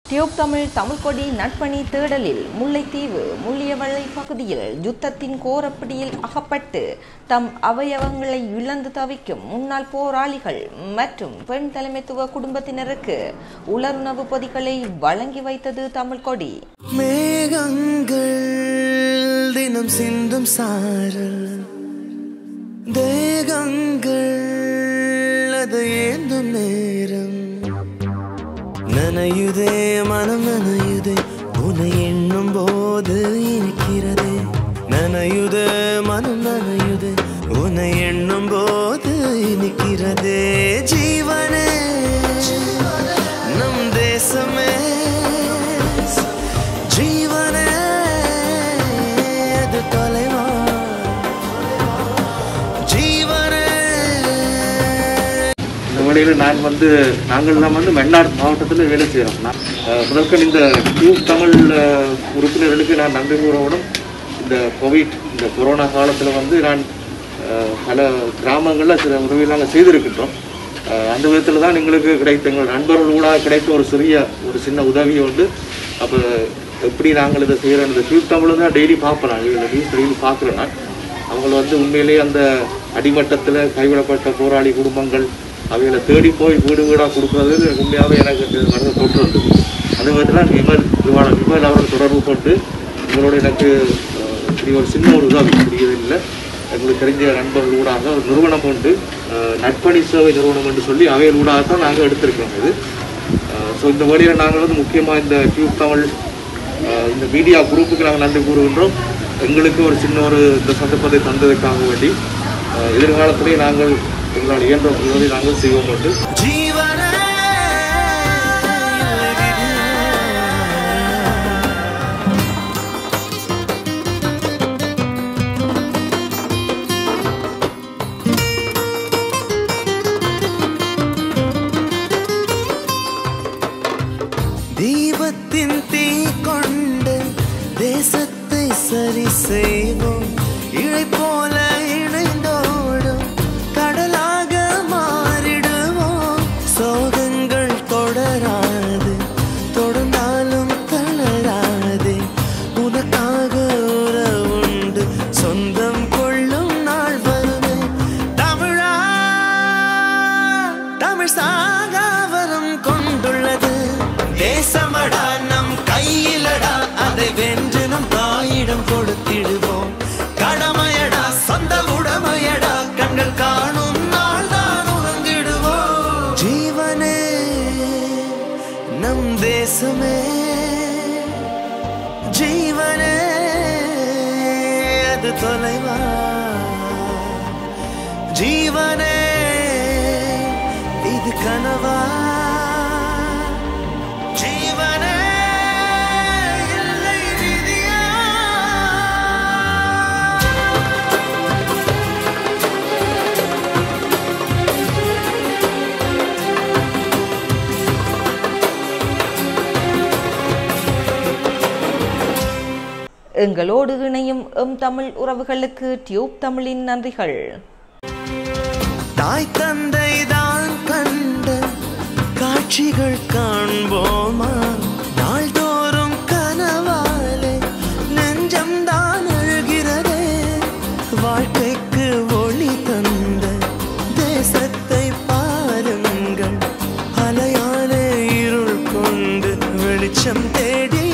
tube Tamil தமிழ்கொடி நட்பணி தேடலில் முல்லைத்தீவு முள்ளியவளை பகுதியில் யுத்தத்தின் கோரப்பிடியில் அகப்பட்டு தம் அவயவங்களை இழந்து தவிக்கும் முன்னாள் போராளிகள் மற்றும் பெண் தலைமைத்துவ குடும்பத்தினருக்கு உலருணவு பொதிகளை வழங்கி வைத்தது தமிழ்கொடி மேகங்கள் தினம் சிந்தும் சாரல் தேகங்கள் அது ஏந்தும் நேரம் நனையுதே மனம் நனையுதே உனை எண்ணும் போது இனிக்கிறதே நனையுதே மனம் நனையுதே உனை எண்ணும் போது இனிக்கிறதே ஜீவனே நம் தேசமே ஜீவனே அது தொலைவா ஜீவனே இந்த வேளையில் நான் வந்து நாங்கள்லாம் வந்து மன்னார் மாவட்டத்தில் வேலை செய்கிறோம் நான் அஹ், முதற்கண் இந்த டியூப் தமிழ் அஹ், உறுப்பினர்களுக்கு நான் நன்றி கூறவுடன் இந்த கோவிட் இந்த கொரோனா காலத்தில் வந்து நான் அஹ், பல கிராமங்களில் சில உதவிகள் நாங்கள் செய்திருக்கின்றோம் அஹ், அந்த விதத்தில் தான் எங்களுக்கு கிடைத்த எங்கள் நண்பர்களோட கிடைத்த ஒரு சிறிய ஒரு சின்ன உதவி வந்து அப்போ எப்படி நாங்கள் இதை செய்கிறோம் இந்த டியூப் தமிழ் தான் டெய்லி பார்ப்பேன் நான் இந்த நியூஸ் டெய்லி பார்க்குறேன் நான் அவங்க வந்து உண்மையிலேயே அந்த அடிமட்டத்தில் கைவிடப்பட்ட போராளி குடும்பங்கள் அவைகளை தேடி போய் வீடு வீடாக கொடுக்குறது உண்மையாகவே எனக்கு மனதை தொற்று வந்தது அதே மாதிரி விமல் விமான விமல் அவர்கள் தொடர்பு கொண்டு இவரோட எனக்கு அஹ், இப்படி ஒரு சின்ன ஒரு உதவி புரியது இல்லை எங்களுக்கு தெரிஞ்ச நண்பர்கள் ஊடாக ஒரு நிறுவனம் உண்டு அஹ், நட்பணி சேவை நிறுவனம் என்று சொல்லி அவைகள் ஊடாக தான் நாங்கள் எடுத்திருக்கோம் இது ஸோ இந்த வழியில் நாங்கள் வந்து முக்கியமாக இந்த டியூப் தமிழ் அஹ் இந்த மீடியா குரூப்புக்கு நாங்கள் நன்றி கூறுகின்றோம் எங்களுக்கு ஒரு சின்ன ஒரு இந்த சந்தர்ப்பத்தை தந்ததுக்காக வேண்டி அஹ் எதிர்காலத்திலே நாங்கள் எங்களால் இயன்ற உதவி நாங்கள் செய்வோம் என்று ஜீவனே தீபத்தின் தீ கொண்டு தேசத்தை சரி செய்வோம் இழை போல இணைந்தோடும் கடலாக மாறிடுவோம் சோகங்கள் தொடராது தொடர்ந்தாலும் தளராதே உனக்காக உறவுண்டு சொந்தம் கொள்ளும் நாள் வருமே தமிழா தமிழ் சாகாவரம் கொண்டுள்ளது தேசமடா நம் கையிலடா அதை வென்று நம் தாயிடம் கொடுத்திடுவோம் கடமையடா சொந்த உடமையடா கண்கள் காணும் நாள் தான் உறங்கிடுவோம் ஜீவனே நம் தேசமே ஜீவனே அது தொலைவா ஜீவனே இது கனவா ஜீவனே இல்லை விதியா எங்களோடு இணையும் எம் தமிழ் உறவுகளுக்கு டியூப் தமிழின் நன்றிகள் தாய் தந்தை தான் கண்ட காட்சிகள் காண்போமா நாள்தோறும் கனவாலே நெஞ்சம் தான் அழுகிறதே வாழ்க்கைக்கு ஒளி தந்த தேசத்தை பாருங்கள் அலையாலே இருள் கொண்டு வெளிச்சம் தேடி